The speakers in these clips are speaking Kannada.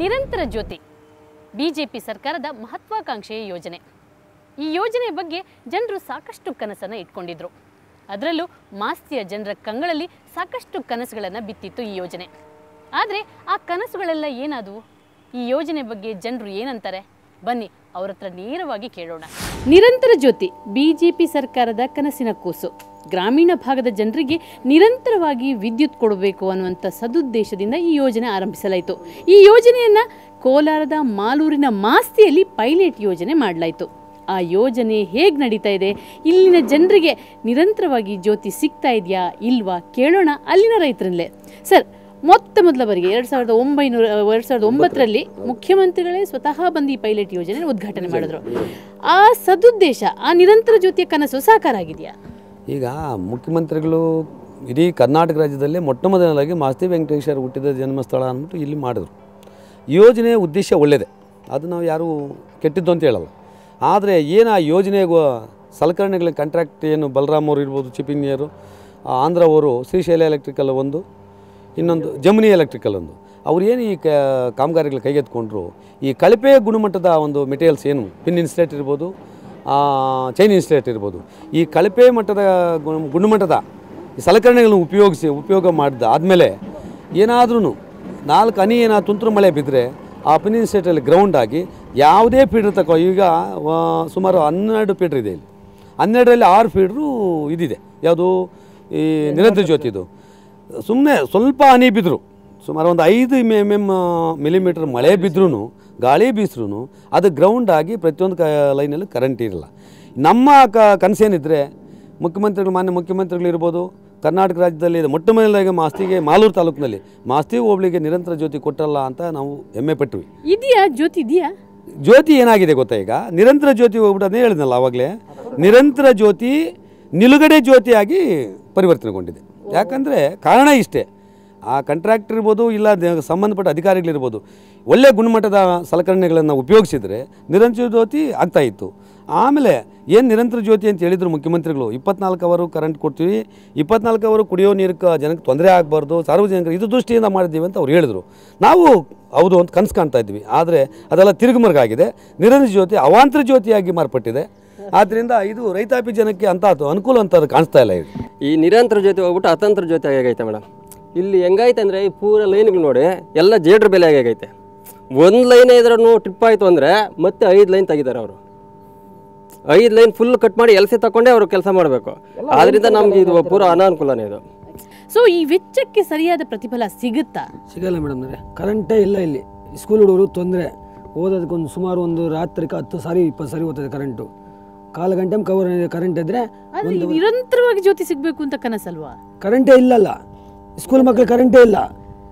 ನಿರಂತರ ಜ್ಯೋತಿ ಬಿಜೆಪಿ ಸರ್ಕಾರದ ಮಹತ್ವಾಕಾಂಕ್ಷೆಯ ಯೋಜನೆ ಈ ಯೋಜನೆಯ ಬಗ್ಗೆ ಜನರು ಸಾಕಷ್ಟು ಕನಸನ್ನು ಇಟ್ಕೊಂಡಿದ್ರು ಅದರಲ್ಲೂ ಮಾಸ್ತಿಯ ಜನರ ಕಂಗಳಲ್ಲಿ ಸಾಕಷ್ಟು ಕನಸುಗಳನ್ನು ಬಿತ್ತಿತ್ತು ಈ ಯೋಜನೆ ಆದರೆ ಆ ಕನಸುಗಳೆಲ್ಲ ಏನಾದವು ಈ ಯೋಜನೆ ಬಗ್ಗೆ ಜನರು ಏನಂತಾರೆ ಬನ್ನಿ ಅವ್ರ ಹತ್ರ ನೇರವಾಗಿ ಕೇಳೋಣ ನಿರಂತರ ಜ್ಯೋತಿ ಬಿಜೆಪಿ ಸರ್ಕಾರದ ಕನಸಿನ ಕೂಸು ಗ್ರಾಮೀಣ ಭಾಗದ ಜನರಿಗೆ ನಿರಂತರವಾಗಿ ವಿದ್ಯುತ್ ಕೊಡಬೇಕು ಅನ್ನುವಂಥ ಸದುದ್ದೇಶದಿಂದ ಈ ಯೋಜನೆ ಆರಂಭಿಸಲಾಯಿತು ಈ ಯೋಜನೆಯನ್ನ ಕೋಲಾರದ ಮಾಲೂರಿನ ಮಾಸ್ತಿಯಲ್ಲಿ ಪೈಲಟ್ ಯೋಜನೆ ಮಾಡಲಾಯಿತು ಆ ಯೋಜನೆ ಹೇಗೆ ನಡೀತಾ ಇದೆ ಇಲ್ಲಿನ ಜನರಿಗೆ ನಿರಂತರವಾಗಿ ಜ್ಯೋತಿ ಸಿಗ್ತಾ ಇದೆಯಾ ಇಲ್ವಾ ಕೇಳೋಣ ಅಲ್ಲಿನ ರೈತರಲ್ಲೇ ಸರ್ ಮೊತ್ತ ಮೊದಲ ಬಾರಿಗೆ ಎರಡು ಸಾವಿರದ ಒಂಬೈನೂರ ಎರಡು ಸಾವಿರದ ಒಂಬತ್ತರಲ್ಲಿ ಮುಖ್ಯಮಂತ್ರಿಗಳೇ ಸ್ವತಃ ಬಂದು ಈ ಪೈಲಟ್ ಯೋಜನೆ ಉದ್ಘಾಟನೆ ಮಾಡಿದ್ರು ಆ ಸದುದ್ದೇಶ ಆ ನಿರಂತರ ಜ್ಯೋತಿಯ ಕನಸು ಸಾಕಾರ ಆಗಿದೆಯಾ ಈಗ ಮುಖ್ಯಮಂತ್ರಿಗಳು ಇಡೀ ಕರ್ನಾಟಕ ರಾಜ್ಯದಲ್ಲೇ ಮೊಟ್ಟ ಮೊದಲನೇದಾಗಿ ಮಾಸ್ತಿ ವೆಂಕಟೇಶ್ವರ ಹುಟ್ಟಿದ ಜನ್ಮಸ್ಥಳ ಅಂದ್ಬಿಟ್ಟು ಇಲ್ಲಿ ಮಾಡಿದ್ರು ಯೋಜನೆಯ ಉದ್ದೇಶ ಒಳ್ಳೆಯದೇ ಅದು ನಾವು ಯಾರೂ ಕೆಟ್ಟಿದ್ದು ಅಂತ ಹೇಳಲ್ಲ ಆದರೆ ಏನು ಆ ಯೋಜನೆಗೂ ಸಲಕರಣೆಗಳ ಕಾಂಟ್ರಾಕ್ಟ್ ಏನು ಬಲರಾಮ್ ಅವರು ಇರ್ಬೋದು ಚೀಫ್ ಇಂಜಿನಿಯರು ಆ ಆಂಧ್ರ ಅವರು ಶ್ರೀಶೈಲ ಎಲೆಕ್ಟ್ರಿಕಲ್ ಒಂದು ಇನ್ನೊಂದು ಜಮುನಿ ಎಲೆಕ್ಟ್ರಿಕಲ್ ಒಂದು ಅವ್ರು ಏನು ಈ ಕ ಕಾಮಗಾರಿಗಳು ಕೈಗೆತ್ಕೊಂಡ್ರು ಈ ಕಳಪೆ ಗುಣಮಟ್ಟದ ಒಂದು ಮೆಟೀರಿಯಲ್ಸ್ ಏನು ಪಿನ್ ಇನ್ಸ್ಲೇಟ್ ಇರ್ಬೋದು ಚೈನ್ ಇನ್ಸ್ಲೇಟ್ ಇರ್ಬೋದು ಈ ಕಳಪೆ ಮಟ್ಟದ ಗುಣ ಗುಣಮಟ್ಟದ ಈ ಸಲಕರಣೆಗಳನ್ನು ಉಪಯೋಗಿಸಿ ಉಪಯೋಗ ಮಾಡಿದ ಆದಮೇಲೆ ಏನಾದ್ರೂ ನಾಲ್ಕು ಹನಿ ಏನಾದ್ರು ತುಂತುರು ಮಳೆ ಬಿದ್ದರೆ ಆ ಪಿನ್ ಇನ್ಸ್ಲೇಟಲ್ಲಿ ಗ್ರೌಂಡ್ ಆಗಿ ಯಾವುದೇ ಫೀಡ್ರ್ ತಗೋ ಈಗ ಆ, ಸುಮಾರು ಹನ್ನೆರಡು ಫೀಡ್ರ್ ಇದೆ ಇಲ್ಲಿ ಹನ್ನೆರಡರಲ್ಲಿ ಆರು ಫೀಡ್ರು ಇದಿದೆ ಯಾವುದು ಈ ನಿರಂತರ ಜ್ಯೋತಿದು ಸುಮ್ಮನೆ ಸ್ವಲ್ಪ ಹನಿ ಬಿದ್ದರು ಸುಮಾರು ಒಂದು ಐದು ಎಮ್ ಎಮ್ ಎಮ್ ಮಿಲಿಮೀಟ್ರ್ ಮಳೆ ಬಿದ್ರೂ ಗಾಳಿ ಬೀಸ್ರೂ ಅದು ಗ್ರೌಂಡ್ ಆಗಿ ಪ್ರತಿಯೊಂದು ಕ ಲೈನಲ್ಲಿ ಕರೆಂಟ್ ಇರಲ್ಲ ನಮ್ಮ ಕ ಕನಸೇನಿದ್ರೆ ಮುಖ್ಯಮಂತ್ರಿಗಳು ಮಾನ್ಯ ಮುಖ್ಯಮಂತ್ರಿಗಳು ಇರ್ಬೋದು ಕರ್ನಾಟಕ ರಾಜ್ಯದಲ್ಲಿ ಇದು ಮೊಟ್ಟ ಮೊದಲನೇದಾಗಿ ಮಾಸ್ತಿಗೆ ಮಾಲೂರು ತಾಲೂಕಿನಲ್ಲಿ ಮಾಸ್ತಿ ಹೋಬಳಿಗೆ ನಿರಂತರ ಜ್ಯೋತಿ ಕೊಟ್ಟಲ್ಲ ಅಂತ ನಾವು ಹೆಮ್ಮೆ ಪಟ್ವಿ ಇದೆಯಾ ಜ್ಯೋತಿ ಇದೆಯಾ ಜ್ಯೋತಿ ಏನಾಗಿದೆ ಗೊತ್ತಾ ಈಗ ನಿರಂತರ ಜ್ಯೋತಿ ಹೋಗ್ಬಿಟ್ಟು ಅದೇ ಹೇಳಿದ್ನಲ್ಲ ಆವಾಗಲೇ ನಿರಂತರ ಜ್ಯೋತಿ ನಿಲುಗಡೆ ಜ್ಯೋತಿಯಾಗಿ ಪರಿವರ್ತನೆಗೊಂಡಿದೆ ಯಾಕಂದರೆ ಕಾರಣ ಇಷ್ಟೇ ಆ ಕಾಂಟ್ರಾಕ್ಟರ್ ಇರ್ಬೋದು ಇಲ್ಲ ದ- ಸಂಬಂಧಪಟ್ಟ ಅಧಿಕಾರಿಗಳಿರ್ಬೋದು ಒಳ್ಳೆ ಗುಣಮಟ್ಟದ ಸಲಕರಣೆಗಳನ್ನು ಉಪಯೋಗಿಸಿದರೆ ನಿರಂತರ ಜ್ಯೋತಿ ಆಗ್ತಾ ಇತ್ತು ಆಮೇಲೆ ಏನು ನಿರಂತರ ಜ್ಯೋತಿ ಅಂತ ಹೇಳಿದರು ಮುಖ್ಯಮಂತ್ರಿಗಳು ಇಪ್ಪತ್ನಾಲ್ಕು ಅವರು ಕರೆಂಟ್ ಕೊಡ್ತೀವಿ ಇಪ್ಪತ್ನಾಲ್ಕು ಅವರು ಕುಡಿಯೋ ನೀರಕ್ಕೆ ಜನಕ್ಕೆ ತೊಂದರೆ ಆಗಬಾರ್ದು ಸಾರ್ವಜನಿಕರು ಇದು ದೃಷ್ಟಿಯಿಂದ ಮಾಡಿದ್ದೀವಿ ಅಂತ ಅವ್ರು ಹೇಳಿದರು ನಾವು ಹೌದು ಅಂತ ಕನಸು ಕಾಣ್ತಾ ಇದ್ವಿ ಆದರೆ ಅದೆಲ್ಲ ತಿರುಗುಮರ್ಗಾಗಿದೆ ನಿರಂತರ ಜ್ಯೋತಿ ಅವಾಂತರ ಜ್ಯೋತಿಯಾಗಿ ಮಾರ್ಪಟ್ಟಿದೆ ಆದ್ದರಿಂದ ಇದು ರೈತಾಪಿ ಜನಕ್ಕೆ ಅಂತ ಅನುಕೂಲ ಅಂತ ಅದು ಕಾಣಿಸ್ತಾ ಇಲ್ಲ ಇದು ಈ ನಿರಂತರ ಜೊತೆ ಹೋಗ್ಬಿಟ್ಟು ಅತಂತ್ರ ಜೊತೆ ಆಗೈತೆ ಮೇಡಮ್ ಇಲ್ಲಿ ಹೆಂಗೈತೆ ಅಂದರೆ ಈ ಪೂರ ಲೈನ್ಗಳು ನೋಡಿ ಎಲ್ಲ ಜೇಡ್ರ ಬೆಲೆ ಆಗೈತೆ ಒಂದು ಲೈನ್ ಇದ್ರೂ ಟ್ರಿಪ್ ಆಯಿತು ಅಂದರೆ ಮತ್ತೆ ಐದು ಲೈನ್ ತೆಗಿತಾರೆ ಅವರು ಐದು ಲೈನ್ ಫುಲ್ ಕಟ್ ಮಾಡಿ ಎಲ್ಸಿ ತಗೊಂಡೇ ಅವರು ಕೆಲಸ ಮಾಡಬೇಕು ಆದ್ರಿಂದ ನಮ್ಗೆ ಇದು ಪೂರ ಅನಾನುಕೂಲನೇ ಇದು ಸೊ ಈ ವೆಚ್ಚಕ್ಕೆ ಸರಿಯಾದ ಪ್ರತಿಫಲ ಸಿಗುತ್ತಾ ಸಿಗಲ್ಲ ಮೇಡಮ್ ಕರೆಂಟೇ ಇಲ್ಲ ಇಲ್ಲಿ ಸ್ಕೂಲ್ ಹುಡುಗರು ತೊಂದರೆ ಓದೋದಕ್ಕೊಂದು ಸುಮಾರು ಒಂದು ರಾತ್ರಿಗೆ ಹತ್ತು ಸಾರಿ ಇಪ್ಪತ್ತು ಸಾರಿ ಓದ್ತದೆ ಕರೆಂಟು ಕಾಲು ಗಂಟೆ ಕವರ್ ಕರೆಂಟ್ ಇದ್ದರೆ ಆದ್ರೆ ಈ ನಿರಂತರವಾಗಿ ಜ್ಯೋತಿ ಸಿಗ್ಬೇಕು ಅಂತ ಕನಸಲ್ವಾ ಕರೆಂಟೇ ಇಲ್ಲಲ್ಲ ಸ್ಕೂಲ್ ಮಕ್ಕಳು ಕರೆಂಟೇ ಇಲ್ಲ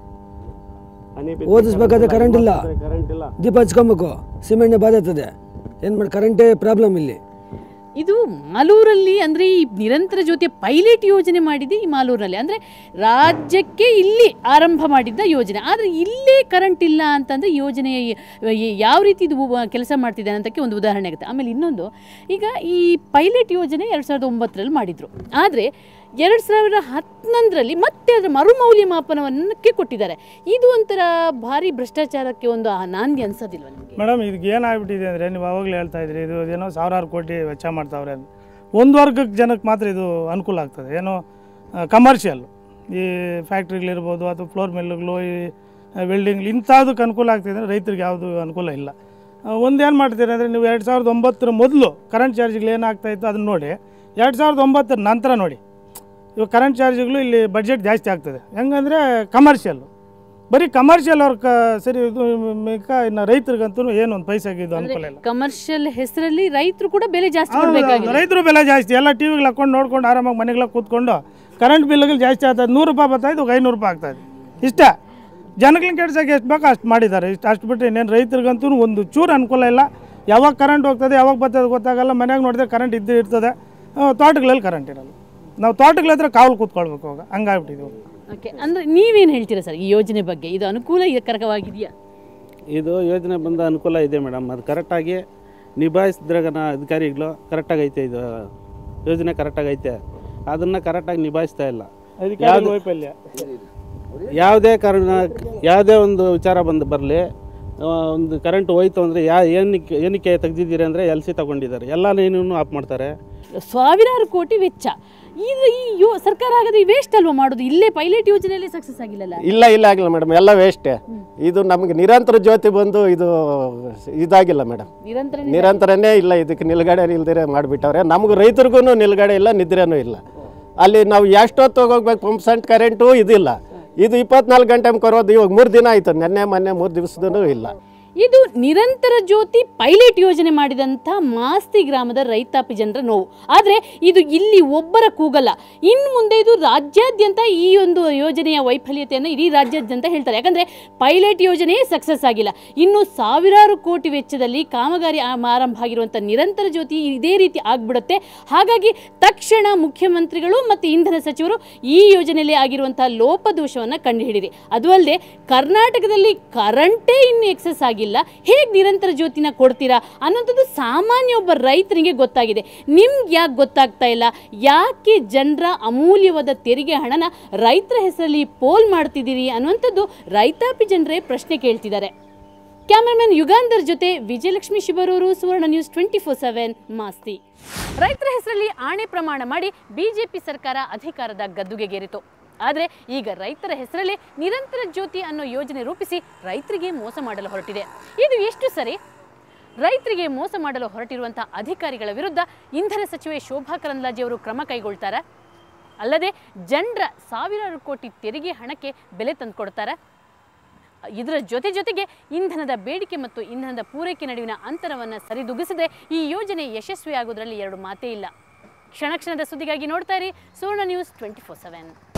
ಓದಿಸ್ಬೇಕಾದ್ರೆ ಕರೆಂಟ್ ಇಲ್ಲ ದೀಪ ಹಚ್ಕೊಬೇಕು ಸಿಮೆಂಟ್ನೇ ಬಾಧತ್ತದೆ ಏನು ಮಾಡಿ ಕರೆಂಟೇ ಪ್ರಾಬ್ಲಮ್ ಇಲ್ಲಿ ಇದು ಮಾಲೂರಲ್ಲಿ ಅಂದ್ರೆ ಈ ನಿರಂತರ ಜ್ಯೋತಿಯ ಪೈಲಟ್ ಯೋಜನೆ ಮಾಡಿದೆ ಈ ಮಾಲೂರಿನಲ್ಲಿ ಅಂದ್ರೆ ರಾಜ್ಯಕ್ಕೆ ಇಲ್ಲಿ ಆರಂಭ ಮಾಡಿದ್ದ ಯೋಜನೆ ಆದರೆ ಇಲ್ಲೇ ಕರೆಂಟ್ ಇಲ್ಲ ಅಂತಂದ್ರೆ ಯೋಜನೆ ಯಾವ ರೀತಿ ಇದು ಕೆಲಸ ಮಾಡ್ತಿದೆ ಅಂತಕ್ಕೆ ಒಂದು ಉದಾಹರಣೆ ಆಗುತ್ತೆ ಆಮೇಲೆ ಇನ್ನೊಂದು ಈಗ ಈ ಪೈಲಟ್ ಯೋಜನೆ ಎರಡು ಸಾವಿರದ ಒಂಬತ್ತರಲ್ಲಿ ಮಾಡಿದ್ರು ಆದರೆ ಎರಡು ಸಾವಿರದ ಹನ್ನೊಂದರಲ್ಲಿ ಮತ್ತೆ ಅದರ ಮರುಮೌಲ್ಯಮಾಪನವನ್ನಕ್ಕೆ ಕೊಟ್ಟಿದ್ದಾರೆ ಇದು ಒಂಥರ ಭಾರಿ ಭ್ರಷ್ಟಾಚಾರಕ್ಕೆ ಒಂದು ಆ ನಾಂದಿ ಅನ್ಸೋದಿಲ್ವ ನಿಮಗೆ ಮೇಡಮ್ ಇದಕ್ಕೆ ಏನಾಗ್ಬಿಟ್ಟಿದೆ ಅಂದರೆ ನೀವು ಅವಾಗಲೇ ಹೇಳ್ತಾ ಇದ್ರಿ ಇದು ಏನೋ ಸಾವಿರಾರು ಕೋಟಿ ವೆಚ್ಚ ಮಾಡ್ತಾವ್ರೆ ಅಂತ ಒಂದು ವರ್ಗಕ್ಕೆ ಜನಕ್ಕೆ ಮಾತ್ರ ಇದು ಅನುಕೂಲ ಆಗ್ತದೆ ಏನೋ ಕಮರ್ಷಿಯಲ್ ಈ ಫ್ಯಾಕ್ಟ್ರಿಗಳಿರ್ಬೋದು ಅಥವಾ ಫ್ಲೋರ್ ಮಿಲ್ಗಳು ಈ ವೆಲ್ಡಿಂಗ್ ಇಂಥದಕ್ಕೆ ಅನುಕೂಲ ಆಗ್ತಿದೆ ರೈತರಿಗೆ ಯಾವುದು ಅನುಕೂಲ ಇಲ್ಲ ಒಂದು ಏನು ಮಾಡ್ತೀರಿ ಅಂದರೆ ನೀವು ಎರಡು ಸಾವಿರದ ಒಂಬತ್ತರ ಮೊದಲು ಕರೆಂಟ್ ಚಾರ್ಜ್ಗಳು ಏನಾಗ್ತಾ ಇತ್ತು ಅದನ್ನ ನೋಡಿ ಎರಡು ಸಾವಿರದ ಒಂಬತ್ತರ ನಂತರ ನೋಡಿ ಇವಾಗ ಕರೆಂಟ್ ಚಾರ್ಜ್ಗಳು ಇಲ್ಲಿ ಬಡ್ಜೆಟ್ ಜಾಸ್ತಿ ಆಗ್ತದೆ ಹೆಂಗಂದರೆ ಕಮರ್ಷಿಯಲ್ಲು ಬರೀ ಕಮರ್ಷಿಯಲ್ ಅವ್ರ ಕ ಸರಿ ಇದು ಮಿಕ್ಕ ಇನ್ನು ರೈತರಿಗಂತೂ ಏನು ಒಂದು ಪೈಸೆಗೆ ಇದು ಅನುಕೂಲ ಇಲ್ಲ ಕಮರ್ಷಿಯಲ್ ಹೆಸರಲ್ಲಿ ರೈತರು ಕೂಡ ಬೆಲೆ ಜಾಸ್ತಿ ಕೊಡಬೇಕಾಗಿದೆ ರೈತರು ಬೆಲೆ ಜಾಸ್ತಿ ಎಲ್ಲ ಟಿ ವಿಗಳು ಹಾಕೊಂಡು ನೋಡ್ಕೊಂಡು ಆರಾಮಾಗಿ ಮನೆಗಳ ಕೂತ್ಕೊಂಡು ಕರೆಂಟ್ ಬಿಲ್ಗಳು ಜಾಸ್ತಿ ಆಗ್ತದೆ ನೂರು ರೂಪಾಯಿ ಬರ್ತಾಯಿದ್ದು ಐನೂರು ರೂಪಾಯಿ ಆಗ್ತಾಯಿದೆ ಇಷ್ಟ ಜನಗಳನ್ನ ಕೆಡ್ಸೋಕೆ ಎಷ್ಟು ಬೇಕೋ ಅಷ್ಟು ಮಾಡಿದ್ದಾರೆ ಇಷ್ಟು ಅಷ್ಟು ಬಿಟ್ಟರೆ ಇನ್ನೇನು ರೈತರಿಗಂತೂ ಒಂದು ಚೂರು ಅನುಕೂಲ ಇಲ್ಲ ಯಾವಾಗ ಕರೆಂಟ್ ಹೋಗ್ತದೆ ಯಾವಾಗ ಬರ್ತದೆ ಗೊತ್ತಾಗಲ್ಲ ಮನ್ಯಾಗ ನೋಡಿದ್ರೆ ಕರೆಂಟ್ ಇದ್ದು ಇರ್ತದೆ ಆ, ತೋಟಗಳಲ್ಲಿ ಕರೆಂಟ್ ಇರಲ್ಲ ನಾವು ತೋಟಗಳ ಹತ್ರ ಕಾವಲು ಕೂತ್ಕೊಳ್ಬೇಕು ಅವಾಗ ಹಂಗಾಗ್ಬಿಟ್ಟಿದ್ದೀವಿ ಓಕೆ ಅಂದ್ರೆ ನೀವೇನು ಹೇಳ್ತೀರಾ ಸರ್ ಈ ಯೋಜನೆ ಬಗ್ಗೆ ಇದು ಅನುಕೂಲಕರವಾಗಿದೆಯಾ ಇದು ಯೋಜನೆ ಬಂದ ಅನುಕೂಲ ಇದೆ ಮೇಡಮ್ ಅದು ಕರೆಕ್ಟಾಗಿ ನಿಭಾಯಿಸಿದ್ರಾಗ ಅಧಿಕಾರಿಗಳು ಕರೆಕ್ಟಾಗಿ ಐತೆ ಇದು ಯೋಜನೆ ಕರೆಕ್ಟಾಗಿ ಐತೆ ಅದನ್ನು ಕರೆಕ್ಟಾಗಿ ನಿಭಾಯಿಸ್ತಾ ಇಲ್ಲ ಅಧಿಕಾರಿಗಳ ವೈಫಲ್ಯ ಯಾವುದೇ ಕಾರಣ ಯಾವುದೇ ಒಂದು ವಿಚಾರ ಬಂದು ಬರಲಿ ಆ, ಒಂದು ಕರೆಂಟ್ ಹೋಯ್ತು ಅಂದರೆ ಯಾ ಏನಕ್ಕೆ ಏನಕ್ಕೆ ತೆಗ್ದಿದ್ದೀರಿ ಅಂದರೆ ಎಲ್ ಸಿ ತಗೊಂಡಿದ್ದಾರೆ ಎಲ್ಲ ಲೈನನ್ನು ಆಫ್ ಮಾಡ್ತಾರೆ ಸಾವಿರಾರು ಕೋಟಿ ವೆಚ್ಚ ಇದು ಈ ಯೋ ಸರ್ಕಾರ ಆಗದೆ ವೇಸ್ಟ್ ಅಲ್ವಾ ಮಾಡೋದು ಇಲ್ಲೇ ಪೈಲಟ್ ಯೋಜನೆಯಲ್ಲಿ ಸಕ್ಸಸ್ ಆಗಿಲ್ಲಲ್ಲ ಇಲ್ಲ ಇಲ್ಲ ಆಗಿಲ್ಲ ಮೇಡಮ್ ಎಲ್ಲ ವೇಸ್ಟೇ ಇದು ನಮಗೆ ನಿರಂತರ ಜ್ಯೋತಿ ಬಂದು ಇದು ಇದಾಗಿಲ್ಲ ಮೇಡಮ್ ನಿರಂತರ ನಿರಂತರನೇ ಇಲ್ಲ ಇದಕ್ಕೆ ನಿಲ್ಗಡೆ ಇಲ್ದಿರೆ ಮಾಡಿಬಿಟ್ಟವ್ರೆ ನಮ್ಗೆ ರೈತರಿಗೂ ನಿಲ್ಗಡೆ ಇಲ್ಲ ನಿದ್ರೆನೂ ಇಲ್ಲ ಅಲ್ಲಿ ನಾವು ಎಷ್ಟೊತ್ತು ಹೋಗ್ಬೇಕು ಪಂಪ್ ಸೆಂಟ್ ಕರೆಂಟು ಇದಿಲ್ಲ ಇದು ಇಪ್ಪತ್ನಾಲ್ಕು ಗಂಟೆ ಕೊರೋದು ಇವಾಗ ಮೂರು ದಿನ ಆಯಿತು ನೆನ್ನೆ ಮೊನ್ನೆ ಮೂರು ದಿವಸದೂ ಇಲ್ಲ ಇದು ನಿರಂತರ ಜ್ಯೋತಿ ಪೈಲಟ್ ಯೋಜನೆ ಮಾಡಿದಂಥ ಮಾಸ್ತಿ ಗ್ರಾಮದ ರೈತಾಪಿ ಜನರ ನೋವು ಆದರೆ ಇದು ಇಲ್ಲಿ ಒಬ್ಬರ ಕೂಗಲ್ಲ ಇನ್ನು ಮುಂದೆ ಇದು ರಾಜ್ಯಾದ್ಯಂತ ಈ ಒಂದು ಯೋಜನೆಯ ವೈಫಲ್ಯತೆಯನ್ನು ಇಡೀ ರಾಜ್ಯಾದ್ಯಂತ ಹೇಳ್ತಾರೆ ಯಾಕಂದರೆ ಪೈಲಟ್ ಯೋಜನೆಯೇ ಸಕ್ಸಸ್ ಆಗಿಲ್ಲ ಇನ್ನು ಸಾವಿರಾರು ಕೋಟಿ ವೆಚ್ಚದಲ್ಲಿ ಕಾಮಗಾರಿ ಆ- ಆರಂಭ ಆಗಿರುವಂಥ ನಿರಂತರ ಜ್ಯೋತಿ ಇದೇ ರೀತಿ ಆಗ್ಬಿಡುತ್ತೆ ಹಾಗಾಗಿ ತಕ್ಷಣ ಮುಖ್ಯಮಂತ್ರಿಗಳು ಮತ್ತು ಇಂಧನ ಸಚಿವರು ಈ ಯೋಜನೆಯಲ್ಲಿ ಆಗಿರುವಂಥ ಲೋಪದೋಷವನ್ನು ಕಂಡುಹಿಡಿರಿ ಅದು ಅಲ್ಲದೆ ಕರ್ನಾಟಕದಲ್ಲಿ ಕರೆಂಟೇ ಇನ್ನು ಎಕ್ಸಸ್ ಆಗಿಲ್ಲ ಹೇಗೆ ನಿರಂತರ ಜ್ಯೋತಿನ ಕೊಡ್ತೀರಾ ಅನ್ನೋಂಥದ್ದು ಸಾಮಾನ್ಯ ಒಬ್ಬ ರೈತನಿಗೆ ಗೊತ್ತಾಗಿದೆ ನಿಮ್ಗೆ ಯಾಕೆ ಗೊತ್ತಾಗ್ತಾ ಇಲ್ಲ ಯಾಕೆ ಜನರ ಅಮೂಲ್ಯವಾದ ತೆರಿಗೆ ಹಣನ ರೈತರ ಹೆಸರಲ್ಲಿ ಪೋಲ್ ಮಾಡ್ತಿದ್ದೀರಿ ಅನ್ನುವಂಥದ್ದು ರೈತಾಪಿ ಜನರೇ ಪ್ರಶ್ನೆ ಕೇಳ್ತಿದ್ದಾರೆ ಕ್ಯಾಮರಾಮನ್ ಯುಗಾಂಧರ್ ಜೊತೆ Vijayalakshmi Shibaruru Suvarna news twenty four seven Masti ರೈತರ ಹೆಸರಲ್ಲಿ ಆಣೆ ಪ್ರಮಾಣ ಮಾಡಿ ಬಿಜೆಪಿ ಸರ್ಕಾರ ಅಧಿಕಾರದ ಗದ್ದುಗೆಗೇರಿತು ಆದರೆ ಈಗ ರೈತರ ಹೆಸರಲ್ಲಿ ನಿರಂತರ ಜ್ಯೋತಿ ಅನ್ನೋ ಯೋಜನೆ ರೂಪಿಸಿ ರೈತರಿಗೆ ಮೋಸ ಮಾಡಲು ಹೊರಟಿದೆ ಇದು ಎಷ್ಟು ಸರಿ ರೈತರಿಗೆ ಮೋಸ ಮಾಡಲು ಹೊರಟಿರುವಂತಹ ಅಧಿಕಾರಿಗಳ ವಿರುದ್ಧ ಇಂಧನ ಸಚಿವೆ ಶೋಭಾ ಕರಂದ್ಲಾಜೆ ಅವರು ಕ್ರಮ ಕೈಗೊಳ್ತಾರೆ ಅಲ್ಲದೆ ಜನರ ಸಾವಿರಾರು ಕೋಟಿ ತೆರಿಗೆ ಹಣಕ್ಕೆ ಬೆಲೆ ತಂದುಕೊಡ್ತಾರೆ ಇದರ ಜೊತೆ ಜೊತೆಗೆ ಇಂಧನದ ಬೇಡಿಕೆ ಮತ್ತು ಇಂಧನದ ಪೂರೈಕೆ ನಡುವಿನ ಅಂತರವನ್ನು ಸರಿದೂಗಿಸದೆ ಈ ಯೋಜನೆ ಯಶಸ್ವಿಯಾಗುವುದರಲ್ಲಿ ಎರಡು ಮಾತೇ ಇಲ್ಲ ಕ್ಷಣ ಕ್ಷಣದ ಸುದ್ದಿಗಾಗಿ ನೋಡ್ತಾ ಇರಿ Suvarna news twenty four seven